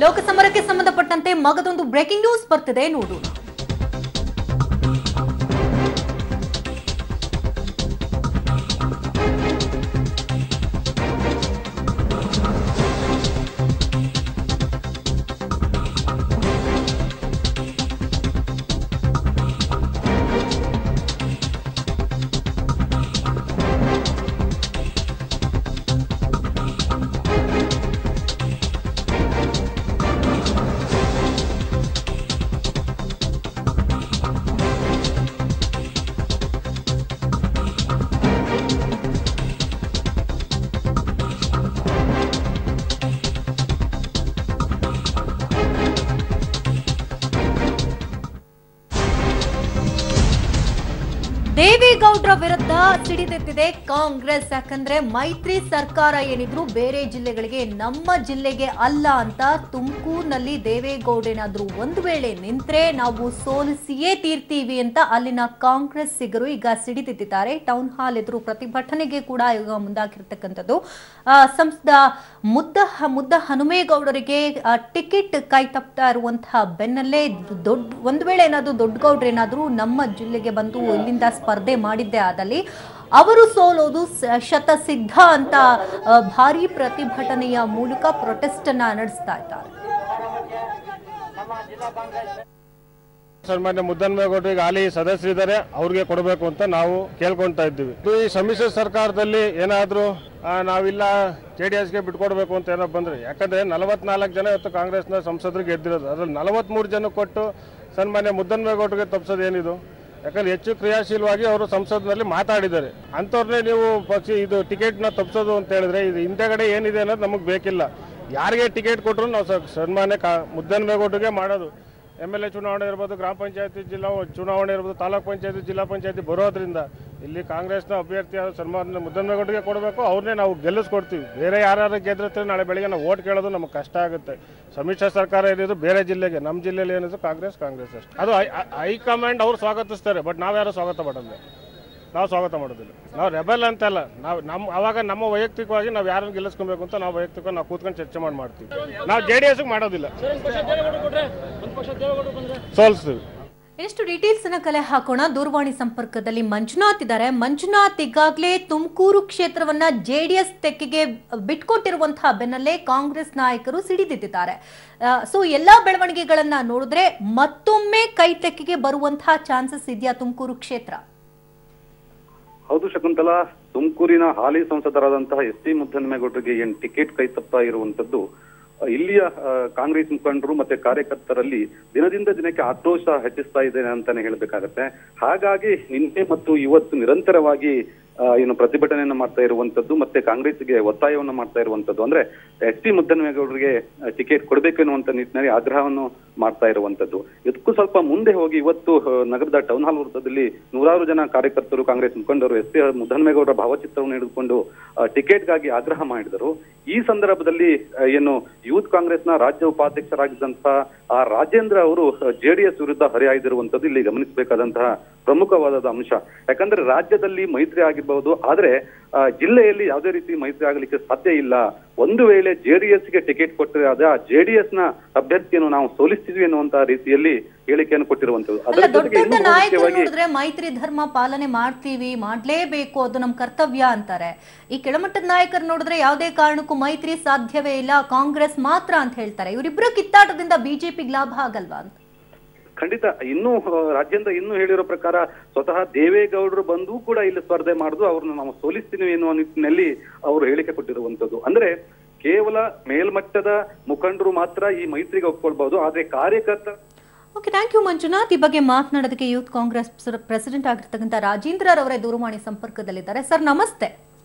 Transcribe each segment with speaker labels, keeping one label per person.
Speaker 1: ಲೋಕಸಮರಕ್ಕೆ ಸಂಬಂಧಪಟ್ಟಂತೆ ಮಗದೊಂದು breaking news ಬರ್ತಿದೆ ನೋಡೋಣ ದೇವೇಗೌಡರ ವಿರುದ್ಧ ಸಿಡಿದೆತ್ತಿದೆ ಕಾಂಗ್ರೆಸ್ ಯಾಕಂದ್ರೆ ಮೈತ್ರಿ ಸರ್ಕಾರ ಏನಿದ್ರು ಬೇರೆ ಜಿಲ್ಲೆಗಳಿಗೆ ನಮ್ಮ ಜಿಲ್ಲೆಗೆ ಅಲ್ಲ ಅಂತ ತುಮಕೂರಿನಲ್ಲಿ ದೇವೇಗೌಡೇನಾದ್ರೂ ಒಂದು ವೇಳೆ ನಿಂತ್ರೆ ನಾವು ಸೋಲಿಸಿಯೇ ತೀರ್ತೀವಿ ಅಂತ ಅಲ್ಲಿನ ಕಾಂಗ್ರೆಸ್ಸಿಗರು ಈಗ ಸಿಡಿದೆತ್ತಿದ್ದಾರೆ ಟೌನ್ ಹಾಲ್ ಎದುರು ಪ್ರತಿಭಟನೆಗೆ ಕೂಡ ಈಗ ಮುಂದಾಗಿರ್ತಕ್ಕಂಥದ್ದು ಆ, ಸಂಸದ ಮುದ್ದ ಮುದ್ದ ಹನುಮೇಗೌಡರಿಗೆ ಆ, ಟಿಕೆಟ್ ಕೈ ತಪ್ತಾ ಇರುವಂತಹ ಬೆನ್ನಲ್ಲೇ ದೊಡ್ಡ ಒಂದು ವೇಳೆ ಏನಾದರೂ ದೊಡ್ಡ ಗೌಡ್ರೇನಾದ್ರೂ ನಮ್ಮ ಜಿಲ್ಲೆಗೆ ಬಂದು ಇಲ್ಲಿಂದ ಸ್ಪರ್ಧೆ ಮಾಡಿದ್ದೆ ಆದಲ್ಲಿ ಅವರು ಸೋಲೋದು ಸ- ಶತಸಿದ್ಧ ಅಂತ ಆ, ಭಾರಿ ಪ್ರತಿಭಟನೆಯ ಮೂಲಕ ಪ್ರೊಟೆಸ್ಟ್ ಅನ್ನ ನಡೆಸ್ತಾ ಇದ್ದಾರೆ
Speaker 2: ಸನ್ಮಾನ್ಯ ಮುದ್ದನ್ಮೇಗೌಡರಿಗೆ ಹಾಲಿ ಸದಸ್ಯರಿದ್ದಾರೆ ಅವ್ರಿಗೆ ಕೊಡಬೇಕು ಅಂತ ನಾವು ಕೇಳ್ಕೊಂತಾ ಇದ್ದೀವಿ ಇದು ಈ ಸಮ್ಮಿಶ್ರ ಸರ್ಕಾರದಲ್ಲಿ ಏನಾದರೂ ನಾವಿಲ್ಲ ಜೆ ಡಿ ಎಸ್ಗೆ ಬಿಟ್ಕೊಡ್ಬೇಕು ಅಂತ ಏನೋ ಬಂದ್ರೆ ಯಾಕಂದ್ರೆ ನಲವತ್ನಾಲ್ಕು ಜನ ಇವತ್ತು ಕಾಂಗ್ರೆಸ್ನ ಸಂಸದರಿಗೆ ಗೆದ್ದಿರೋದು ಅದ್ರಲ್ಲಿ ನಲವತ್ಮೂರು ಜನ ಕೊಟ್ಟು ಸನ್ಮಾನ್ಯ ಮುದ್ದನ್ಮೇಗೌಡರಿಗೆ ತಪ್ಪಿಸೋದು ಏನಿದು ಯಾಕಂದ್ರೆ ಹೆಚ್ಚು ಕ್ರಿಯಾಶೀಲವಾಗಿ ಅವರು ಸಂಸತ್ನಲ್ಲಿ ಮಾತಾಡಿದ್ದಾರೆ ಅಂಥವ್ರನ್ನೇ ನೀವು ಪಕ್ಷ ಇದು ಟಿಕೆಟ್ನ ತಪ್ಪಿಸೋದು ಅಂತ ಹೇಳಿದ್ರೆ ಇದು ಹಿಂದೆಗಡೆ ಏನಿದೆ ಅನ್ನೋದು ನಮಗೆ ಬೇಕಿಲ್ಲ ಯಾರಿಗೆ ಟಿಕೆಟ್ ಕೊಟ್ಟರು ನಾವು ಸ- ಸನ್ಮಾನ್ಯ ಕಾ ಮುದ್ದನ್ಮೇಗೌಡರಿಗೆ ಮಾಡೋದು ಎಮ್ ಎಲ್ ಎ ಚುನಾವಣೆ ಇರ್ಬೋದು ಗ್ರಾಮ ಪಂಚಾಯತಿ ಜಿಲ್ಲಾ ಚುನಾವಣೆ ಇರ್ಬೋದು ತಾಲೂಕ್ ಪಂಚಾಯತಿ ಜಿಲ್ಲಾ ಪಂಚಾಯತಿ ಬರೋದ್ರಿಂದ ಇಲ್ಲಿ ಕಾಂಗ್ರೆಸ್ನ ಅಭ್ಯರ್ಥಿಯಾದ ಸನ್ಮಾನ ಮುದ್ದನ್ಮೇಗೌಡರಿಗೆ ಕೊಡಬೇಕು ಅವ್ರನ್ನೇ ನಾವು ಗೆಲ್ಲಿಸ್ಕೊಡ್ತೀವಿ ಬೇರೆ ಯಾರು ಗೆದ್ದಿರ್ತೀವಿ ನಾಳೆ ಬೆಳಿಗ್ಗೆ ನಾವು ಓಟ್ ಕೇಳೋದು ನಮಗೆ ಕಷ್ಟ ಆಗುತ್ತೆ ಸಮ್ಮಿಶ್ರ ಸರ್ಕಾರ ಏನಿದ್ರು ಬೇರೆ ಜಿಲ್ಲೆಗೆ ನಮ್ಮ ಜಿಲ್ಲೆಯಲ್ಲಿ ಏನಿದ್ರು ಕಾಂಗ್ರೆಸ್ ಕಾಂಗ್ರೆಸ್ ಅಷ್ಟೇ ಅದು ಹೈ- ಹೈ- ಹೈಕಮಾಂಡ್ ಅವ್ರು ಸ್ವಾಗತಿಸ್ತಾರೆ ಬಟ್ ನಾವ್ಯಾರು ಸ್ವಾಗತ ಮಾಡೋದಿಲ್ಲ ನಾವು ಸ್ವಾಗತ ಮಾಡೋದಿಲ್ಲ ನಾವು ರೆಬೆಲ್ ಅಂತಲ್ಲ ನಾವು ನಮ್ಮ ಅವಾಗ ನಮ್ಮ ವೈಯಕ್ತಿಕವಾಗಿ ನಾವು ಯಾರನ್ನು ಗೆಲ್ಲಿಸ್ಕೊಬೇಕು ಅಂತ ನಾವು ವೈಯಕ್ತಿಕ ನಾವು ಕೂತ್ಕೊಂಡು ಚರ್ಚೆ ಮಾಡಿ ಮಾಡ್ತೀವಿ ನಾವು ಜೆ ಡಿ ಎಸ್ಗೆ ಮಾಡೋದಿಲ್ಲ ಸೋಲಿಸ್ತೀವಿ
Speaker 1: ಎಷ್ಟು ಡೀಟೇಲ್ಸ್ ಅನ್ನ ಕಲೆ ಹಾಕೋಣ ದೂರವಾಣಿ ಸಂಪರ್ಕದಲ್ಲಿ ಮಂಜುನಾಥ್ ಇದ್ದಾರೆ ಮಂಜುನಾಥ್ ಈಗಾಗಲೇ ತುಮಕೂರು ಕ್ಷೇತ್ರವನ್ನ ಜೆಡಿಎಸ್ ತೆಕ್ಕೆಗೆ ಬಿಟ್ಕೊಟ್ಟಿರುವಂತಹ ಬೆನ್ನಲ್ಲೇ ಕಾಂಗ್ರೆಸ್ ನಾಯಕರು ಸಿಡಿದಿದ್ದಾರೆ ಸೊ ಎಲ್ಲಾ ಬೆಳವಣಿಗೆಗಳನ್ನ ನೋಡಿದ್ರೆ ಮತ್ತೊಮ್ಮೆ ಕೈ ತೆಕ್ಕೆಗೆ ಬರುವಂತಹ ಚಾನ್ಸಸ್ ಇದೆಯಾ ತುಮಕೂರು ಕ್ಷೇತ್ರ
Speaker 3: ಹೌದು ಶಕುಂತಲಾ ತುಮಕೂರಿನ ಹಾಲಿ ಸಂಸದರಾದಂತಹ ಎಸ್ ಟಿ ಮುದ್ದನ್ಮೇಗೌಡರಿಗೆ ಏನ್ ಟಿಕೆಟ್ ಕೈ ತಪ್ತಾ ಇರುವಂತದ್ದು ಆ, ಇಲ್ಲಿಯ ಆ, ಕಾಂಗ್ರೆಸ್ ಮುಖಂಡರು ಮತ್ತೆ ಕಾರ್ಯಕರ್ತರಲ್ಲಿ ದಿನದಿಂದ ದಿನಕ್ಕೆ ಆಕ್ರೋಶ ಹೆಚ್ಚಿಸ್ತಾ ಇದೆ ಅಂತಾನೆ ಹೇಳ್ಬೇಕಾಗತ್ತೆ ಹಾಗಾಗಿ ನಿನ್ನೆ ಮತ್ತು ಇವತ್ತು ನಿರಂತರವಾಗಿ ಆ, ಏನು ಪ್ರತಿಭಟನೆಯನ್ನ ಮಾಡ್ತಾ ಇರುವಂತದ್ದು ಮತ್ತೆ ಕಾಂಗ್ರೆಸ್ಗೆ ಒತ್ತಾಯವನ್ನ ಮಾಡ್ತಾ ಇರುವಂತದ್ದು ಅಂದ್ರೆ ಎಸ್ ಟಿ ಮುದ್ದನ್ಮೇಗೌಡರಿಗೆ ಟಿಕೆಟ್ ಕೊಡಬೇಕೆನ್ನುವಂತ ನಿಟ್ಟಿನಲ್ಲಿ ಆಗ್ರಹವನ್ನು ಮಾಡ್ತಾ ಇರುವಂತದ್ದು ಇದಕ್ಕೂ ಸ್ವಲ್ಪ ಮುಂದೆ ಹೋಗಿ ಇವತ್ತು ಆ, ನಗರದ ಟೌನ್ ಹಾಲ್ ವೃತ್ತದಲ್ಲಿ ನೂರಾರು ಜನ ಕಾರ್ಯಕರ್ತರು ಕಾಂಗ್ರೆಸ್ ಮುಖಂಡರು ಎಸ್ ಟಿ ಮುದ್ದನ್ಮೇಗೌಡರ ಭಾವಚಿತ್ರವನ್ನು ಹಿಡಿದುಕೊಂಡು ಆ, ಟಿಕೆಟ್ಗಾಗಿ ಆಗ್ರಹ ಮಾಡಿದರು ಈ ಸಂದರ್ಭದಲ್ಲಿ ಆ, ಏನು ಯೂತ್ ಕಾಂಗ್ರೆಸ್ನ ರಾಜ್ಯ ಉಪಾಧ್ಯಕ್ಷರಾಗಿದ್ದಂತಹ ಆ ರಾಜೇಂದ್ರ ಅವರು ಜೆಡಿಎಸ್ ವಿರುದ್ಧ ಹರಿಹಾಯ್ದಿರುವಂತದ್ದು ಇಲ್ಲಿ ಗಮನಿಸಬೇಕಾದಂತಹ ಪ್ರಮುಖವಾದ ಅಂಶ ಯಾಕಂದ್ರೆ ರಾಜ್ಯದಲ್ಲಿ ಮೈತ್ರಿ ಆಗಿರಬಹುದು ಆದ್ರೆ ಆ, ಜಿಲ್ಲೆಯಲ್ಲಿ ಯಾವುದೇ ರೀತಿ ಮೈತ್ರಿ ಆಗಲಿಕ್ಕೆ ಸಾಧ್ಯ ಇಲ್ಲ ಒಂದು ವೇಳೆ ಜೆಡಿಎಸ್ಗೆ ಟಿಕೆಟ್ ಕೊಟ್ಟರೆ ಅದ ಜೆಡಿಎಸ್ ನ ಅಭ್ಯರ್ಥಿಯನ್ನು ನಾವು ಸೋಲಿಸ್ತಿದ್ವಿ ಅನ್ನುವಂತ ರೀತಿಯಲ್ಲಿ ಹೇಳಿಕೆಯನ್ನು ಕೊಟ್ಟಿರುವಂತದ್ದು
Speaker 1: ಅಲ್ಲ
Speaker 3: ಅದರ
Speaker 1: ದೊಡ್ಡ
Speaker 3: ಜೊತೆಗೆ
Speaker 1: ದೊಡ್ಡ
Speaker 3: ಇನ್ನೂ
Speaker 1: ನಾಯಕರು
Speaker 3: ಮುಖ್ಯವಾಗಿ
Speaker 1: ನೋಡಿದ್ರೆ ಮೈತ್ರಿ ಧರ್ಮ ಪಾಲನೆ ಮಾಡ್ತೀವಿ ಮಾಡ್ಲೇಬೇಕು ಅದು ನಮ್ಮ ಕರ್ತವ್ಯ ಅಂತಾರೆ ಈ ಕೆಳಮಟ್ಟದ ನಾಯಕರು ನೋಡಿದ್ರೆ ಯಾವುದೇ ಕಾರಣಕ್ಕೂ ಮೈತ್ರಿ ಸಾಧ್ಯವೇ ಇಲ್ಲ ಕಾಂಗ್ರೆಸ್ ಮಾತ್ರ ಅಂತ ಹೇಳ್ತಾರೆ ಇವರಿಬ್ಬರ ಕಿತ್ತಾಟದಿಂದ ಬಿಜೆಪಿಗೆ ಲಾಭ ಆಗಲ್ವಾ ಅಂತ
Speaker 3: ಖಂಡಿತ ಇನ್ನೂ ಆ, ರಾಜೇಂದ್ರ ಇನ್ನೂ ಹೇಳಿರೋ ಪ್ರಕಾರ ಸ್ವತಃ ದೇವೇಗೌಡರು ಬಂದು ಕೂಡ ಇಲ್ಲಿ ಸ್ಪರ್ಧೆ ಮಾಡುದು ಅವ್ರನ್ನ ನಾವು ಸೋಲಿಸ್ತೀವಿ ಎನ್ನುವ ನಿಟ್ಟಿನಲ್ಲಿ ಅವರು ಹೇಳಿಕೆ ಕೊಟ್ಟಿರುವಂತದ್ದು ಅಂದ್ರೆ ಕೇವಲ ಮೇಲ್ಮಟ್ಟದ ಮುಖಂಡರು ಮಾತ್ರ ಈ ಮೈತ್ರಿಗೆ ಒಪ್ಕೊಳ್ಬಹುದು ಆದ್ರೆ ಕಾರ್ಯಕರ್ತ
Speaker 1: ಓಕೆ ಥ್ಯಾಂಕ್ ಯು ಮಂಜುನಾಥ್ ಈ ಬಗ್ಗೆ ಮಾತನಾಡೋದಕ್ಕೆ ಯೂತ್ ಕಾಂಗ್ರೆಸ್ ಪ್ರೆಸಿಡೆಂಟ್ ಆಗಿರ್ತಕ್ಕಂಥ ರಾಜೇಂದ್ರ ಅವರೇ ದೂರವಾಣಿ ಸಂಪರ್ಕದಲ್ಲಿದ್ದಾರೆ ಸರ್ ನಮಸ್ತೆ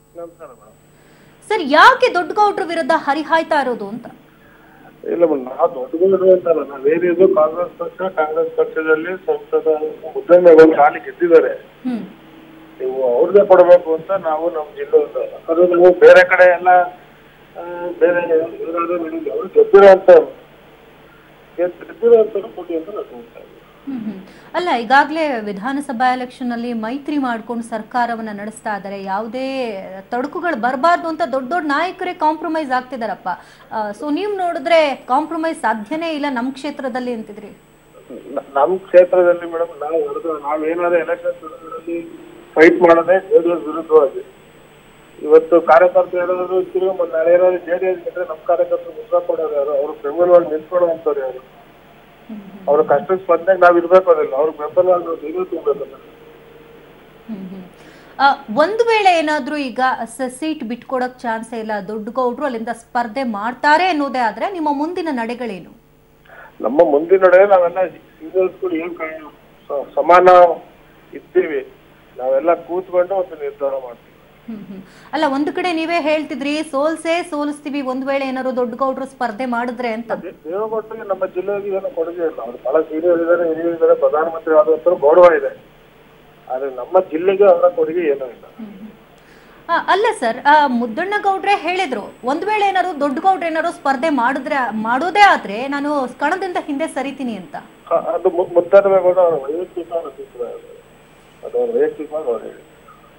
Speaker 1: ಸರ್ ಯಾಕೆ ದೊಡ್ಡ ಗೌಡ್ರ ವಿರುದ್ಧ ಹರಿಹಾಯ್ತಾ ಇರೋದು ಅಂತ
Speaker 4: ಇಲ್ಲ ಮೇಡಮ್ ನಾವು ದೊಡ್ಡಗೌಡರು ಅಂತಲ್ಲ ನಾವೇನಿದ್ರು ಕಾಂಗ್ರೆಸ್ ಪಕ್ಷ ಕಾಂಗ್ರೆಸ್ ಪಕ್ಷದಲ್ಲಿ ಸಂಸದ ಮುದ್ದನ್ಮೇಗೌಡ ಖಾಲಿ ಗೆದ್ದಿದ್ದಾರೆ
Speaker 1: ಹ್ಮ್
Speaker 4: ನೀವು ಅವ್ರಿಗೆ ಕೊಡಬೇಕು ಅಂತ ನಾವು ನಮ್ಮ ಜಿಲ್ಲೆ ಯಾಕಂದ್ರೆ ನೀವು ಬೇರೆ ಕಡೆ ಎಲ್ಲ ಆ, ಬೇರೆ ಇವರಾದ್ರು ನಡೀಲಿ ಅವ್ರು ಗೆದ್ದಿರೋ ಅಂತ ಗೆದ್ದಿರೋ ಅಂತ ಕೊಡಿ ಅಂತ ನಾವು ಹೇಳ್ತಾ ಇದ್ದೀವಿ.
Speaker 1: ಹ್ಮ್ ಹ್ಮ್. ಅಲ್ಲ ಈಗಾಗಲೇ ವಿಧಾನಸಭಾ ಎಲೆಕ್ಷನ್ ಅಲ್ಲಿ ಮೈತ್ರಿ ಮಾಡ್ಕೊಂಡು ಸರ್ಕಾರವನ್ನ ನಡೆಸ್ತಾ ಇದ್ದಾರೆ ಯಾವುದೇ ತೊಡಕುಗಳು ಬರಬಾರ್ದು ಅಂತ ದೊಡ್ಡ ದೊಡ್ಡ ನಾಯಕರೇ ಕಾಂಪ್ರಮೈಸ್ ಆಗ್ತಿದಾರಪ್ಪ ಸೊ ನೀವು ನೋಡಿದ್ರೆ ಕಾಂಪ್ರಮೈಸ್ ಸಾಧ್ಯನೇ ಇಲ್ಲ ನಮ್ಮ ಕ್ಷೇತ್ರದಲ್ಲಿ ಅಂತಿದ್ರಿ
Speaker 4: ನ- ನಮ್ ಕ್ಷೇತ್ರದಲ್ಲಿ ಮೇಡಮ್ ನಾವು ಹೊರತು ನಾವೇನಾದ್ರೂ ಎಲೆಕ್ಷನ್ ಫೈಟ್ ಮಾಡೋದೇ ಜೆಡಿಎಸ್ ವಿರುದ್ಧವಾಗಿ ಇವತ್ತು ಕಾರ್ಯಕರ್ತರು ಏನಾದ್ರು ತಿರುಗಿ ಮತ್ತೆ ನಾಳೆ ಏನಾದ್ರು ಜೆಡಿಎಸ್ ಗೆದ್ರೆ ನಮ್ ಕಾರ್ಯಕರ್ತರು ಮುಖ ಕೊಡೋರು ಯಾರು ಅವ್ರ ಬೆಂಬಲವಾಗಿ ನಿಂತ್ಕೊಳ್ಳುವಂತವ್ರು ಯಾರು ಅವ್ರ ಕಷ್ಟದ ಸ್ಪಂದನೆಗೆ ನಾವ್ ಇರ್ಬೇಕು ಅದಿಲ್ಲ ಅವ್ರ ಬೆಂಬಲವಾಗಿ ನಾವು ಧೈರ್ಯ ತುಂಬಬೇಕಲ್ಲ
Speaker 1: ಹ್ಮ್ ಹ್ಮ್. ಆ, ಒಂದು ವೇಳೆ ಏನಾದ್ರೂ ಈಗ ಸೀಟ್ ಬಿಟ್ಕೊಡಕ್ ಚಾನ್ಸೇ ಇಲ್ಲ ದೊಡ್ಡ ಗೌಡ್ರು ಅಲ್ಲಿಂದ ಸ್ಪರ್ಧೆ ಮಾಡ್ತಾರೆ ಅನ್ನೋದೇ ಆದ್ರೆ ನಿಮ್ಮ ಮುಂದಿನ ನಡೆಗಳೇನು
Speaker 4: ನಮ್ಮ ಮುಂದಿನ ನಡೆ ನಾವೆಲ್ಲ ಸೀನಿಯರ್ಸ್ ಕೂಡ ಏನ್ ಕೈ ಸ- ಸಮಾನ ಇದ್ದೀವಿ ನಾವೆಲ್ಲ ಕೂತ್ಕೊಂಡು ಒಂದು ನಿರ್ಧಾರ ಮಾಡ್ತೀವಿ
Speaker 1: ಹ್ಮ್ ಹ್ಮ್. ಅಲ್ಲ ಒಂದು ಕಡೆ ನೀವೇ ಹೇಳ್ತಿದ್ರಿ ಸೋಲ್ಸೇ ಸೋಲಿಸ್ತೀವಿ ಒಂದ್ ವೇಳೆ ಏನಾದ್ರು ದೊಡ್ಡ ಗೌಡ್ರು ಸ್ಪರ್ಧೆ ಮಾಡಿದ್ರೆ ಅಂತ
Speaker 4: ದೇ- ದೇವೇಗೌಡರಿಗೆ ನಮ್ಮ ಜಿಲ್ಲೆಗೆ ಏನು ಕೊಡುಗೆ ಇಲ್ಲ ಅವ್ರು ಬಹಳ ಸೀನಿಯರ್ ಇದ್ದಾರೆ ಹಿರಿಯರು ಇದ್ದಾರೆ ಪ್ರಧಾನಮಂತ್ರಿ ಆದಂತರ ಗೌರವ ಇದೆ ಆದ್ರೆ ನಮ್ಮ ಜಿಲ್ಲೆಗೆ ಅವರ ಕೊಡುಗೆ ಏನೂ ಇಲ್ಲ
Speaker 1: ಆ, ಅಲ್ಲ ಸರ್ ಮುದ್ದಣ್ಣ ಗೌಡ್ರೆ ಹೇಳಿದ್ರು ಒಂದ್ ವೇಳೆ ಏನಾದ್ರು ದೊಡ್ಡ ಗೌಡ್ರು ಏನಾದ್ರು ಸ್ಪರ್ಧೆ ಮಾಡಿದ್ರೆ ಮಾಡೋದೇ ಆದ್ರೆ ನಾನು ಕಣದಿಂದ ಹಿಂದೆ ಸರಿತೀನಿ ಅಂತ
Speaker 4: ಅ- ಅದು ಮು- ಮುದ್ದನ್ಮೇಗೌಡ ಅವರ ವೈಯಕ್ತಿಕ ಅಭಿಪ್ರಾಯ ಅದು. ಅದು ಅವ್ರ ವೈಯಕ್ತಿಕವಾಗಿ ಅವ್ರು ಹೇಳಿ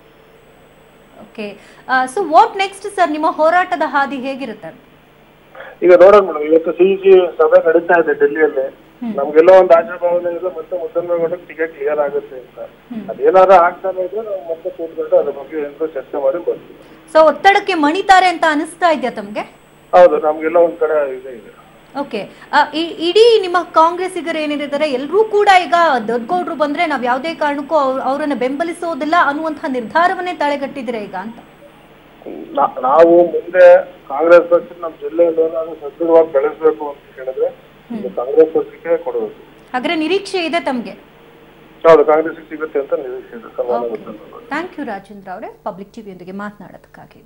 Speaker 1: okay so what next sir ನಿಮ್ಮ ಹೋರಾಟದ ಹಾದಿ ಹೇಗಿರುತ್ತೆ
Speaker 4: ಈಗ ನೋಡೋಣ ಮೇಡಮ್ ಇವತ್ತು ಸಿ ಸಿ ಸಭೆ ನಡೀತಾ ಇದೆ ಡೆಲ್ಲಿಯಲ್ಲಿ ನಮ್ಗೆಲ್ಲ ಒಂದು ಆಶಾಭಾವನೆ ಇದೆ ಮತ್ತೆ ಮುದ್ದನ್ಮೇಗೌಡಕ್ಕೆ ಟಿಕೆಟ್ ಕ್ಲಿಯರ್ ಆಗುತ್ತೆ ಅಂತ ಅದೇನಾದ್ರು ಆಗ್ತಾನೆ ಇದ್ರೆ ನಾವು ಮತ್ತೆ ಕೂತ್ಕೊಂಡು ಅದ್ರ ಬಗ್ಗೆ ಏನಾದ್ರು ಚರ್ಚೆ ಮಾಡಿ ಬರ್ತೀವಿ
Speaker 1: ಸೊ ಒತ್ತಡಕ್ಕೆ ಮಣಿತಾರೆ ಅಂತ ಅನಿಸ್ತಾ ಇದೆಯಾ ತಮ್ಗೆ
Speaker 4: ಹೌದು ನಮ್ಗೆಲ್ಲ ಒಂದ್ ಕಡೆ ಇದೆ ಇದೆ
Speaker 1: ಓಕೆ ಇಡೀ ನಿಮ್ಮ ಕಾಂಗ್ರೆಸ್ಸಿಗರು ಏನಿದ್ದಾರೆ ಎಲ್ಲರೂ ಕೂಡ ಈಗ ದೊಡ್ಡಗೌಡ್ರು ಬಂದ್ರೆ ನಾವ್ ಯಾವುದೇ ಕಾರಣಕ್ಕೂ ಅವ್ರ- ಅವ್ರನ್ನ ಬೆಂಬಲಿಸೋದಿಲ್ಲ ಅನ್ನುವಂತಹ ನಿರ್ಧಾರವನ್ನೇ ತಳೆಗಟ್ಟಿದ್ದೀರಾ ಈಗ ಅಂತ
Speaker 4: ನಾ- ನಾವು ಮುಂದೆ ಕಾಂಗ್ರೆಸ್ ಪಕ್ಷ ನಮ್ಮ ಜಿಲ್ಲೆಯಲ್ಲಿ ಏನಾದ್ರು ಸದೃಢವಾಗಿ ಬೆಳೆಸಬೇಕು ಅಂತ ಹೇಳಿದ್ರೆ ಇದು ಕಾಂಗ್ರೆಸ್ ಪಕ್ಷಕ್ಕೆ ಕೊಡಬೇಕು
Speaker 1: ಹಾಗಾದ್ರೆ ನಿರೀಕ್ಷೆ ಇದೆ ತಮ್ಗೆ
Speaker 4: ಹೌದು ಕಾಂಗ್ರೆಸ್ ಸಿಗುತ್ತೆ ಅಂತ ನಿರೀಕ್ಷೆ ಇದೆ ಸನ್ಮಾನ ಮುದ್ದನ್ಮೇಗೌಡ.
Speaker 1: ಥ್ಯಾಂಕ್ ಯು ರಾಜೇಂದ್ರ ಅವರೇ ಪಬ್ಲಿಕ್ ಟಿವಿಯೊಂದಿಗೆ ಮಾತನಾಡೋದಕ್ಕಾಗಿ